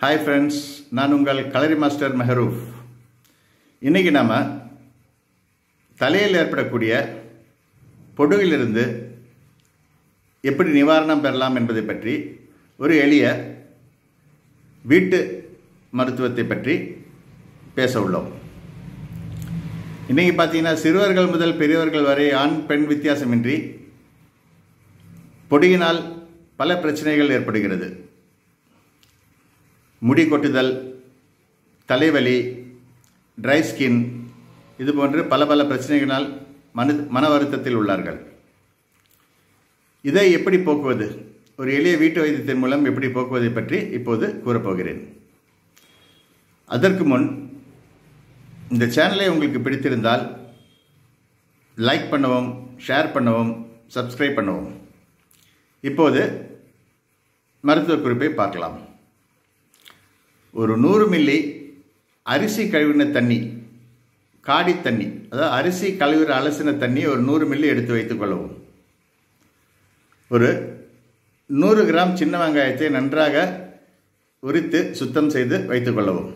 hi friends நான் உங்கள் கலரி மாஸ்டர் மெஹரூப் இன்னைக்கு நாம தலையில் ஏற்படக்கூடிய பொடுகிலிருந்து எப்படி நிவாரணம் பெறலாம் என்பதை பற்றி ஒரு எளிய வீட்டு மருத்துவத்தை பற்றி பேச உள்ளோம் இன்னைக்கு பார்த்தீங்கன்னா சிறுவர்கள் முதல் பெரியவர்கள் வரை ஆண் பெண் வித்தியாசமின்றி பொடியினால் பல பிரச்சனைகள் ஏற்படுகிறது முடி கொட்டுதல் தலைவலி ட்ரை ஸ்கின் இது போன்று பல பல பிரச்சனைகளால் மனு மன வருத்தத்தில் உள்ளார்கள் இதை எப்படி போக்குவது ஒரு எளிய வீட்டு வைத்தியத்தின் மூலம் எப்படி போக்குவதை பற்றி இப்போது கூறப்போகிறேன் அதற்கு முன் இந்த சேனலை உங்களுக்கு பிடித்திருந்தால் லைக் பண்ணவும் ஷேர் பண்ணவும் சப்ஸ்கிரைப் பண்ணவும் இப்போது மருத்துவ குறிப்பை பார்க்கலாம் ஒரு நூறு மில்லி அரிசி கழுவின தண்ணி காடி தண்ணி அதாவது அரிசி கழுவுற அலசின தண்ணி ஒரு நூறு மில்லி எடுத்து வைத்துக் கொள்ளவும் ஒரு நூறு கிராம் சின்ன வெங்காயத்தை நன்றாக உரித்து சுத்தம் செய்து வைத்துக் கொள்ளவும்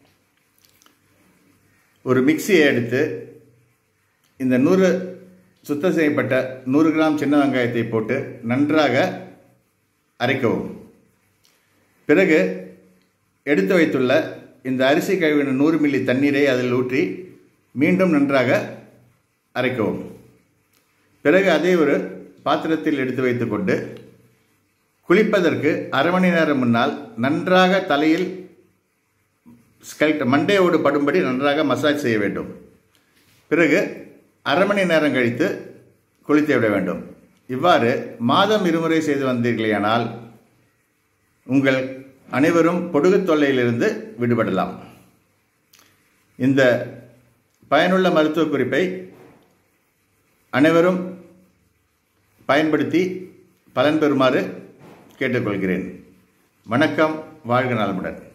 ஒரு மிக்சியை எடுத்து இந்த நூறு சுத்தம் செய்யப்பட்ட நூறு கிராம் சின்ன வெங்காயத்தை போட்டு நன்றாக அரைக்கவும் பிறகு எடுத்து வைத்துள்ள இந்த அரிசி கழுவின நூறு மில்லி தண்ணீரை அதில் ஊற்றி மீண்டும் நன்றாக அரைக்கவும் பிறகு அதே ஒரு பாத்திரத்தில் எடுத்து வைத்துக்கொண்டு குளிப்பதற்கு அரை மணி நேரம் முன்னால் நன்றாக தலையில் ஸ்கல்ட் மண்டையோடு படும்படி நன்றாக மசாஜ் செய்ய வேண்டும் பிறகு அரை மணி நேரம் கழித்து குளித்து விட வேண்டும் இவ்வாறு மாதம் இருமுறை செய்து வந்தீர்களேயானால் உங்கள் அனைவரும் பொடுகு தொல்லையிலிருந்து விடுபடலாம் இந்த பயனுள்ள மருத்துவ குறிப்பை அனைவரும் பயன்படுத்தி பலன் பெறுமாறு கேட்டுக்கொள்கிறேன் வணக்கம் வாழ்க நலமுடன்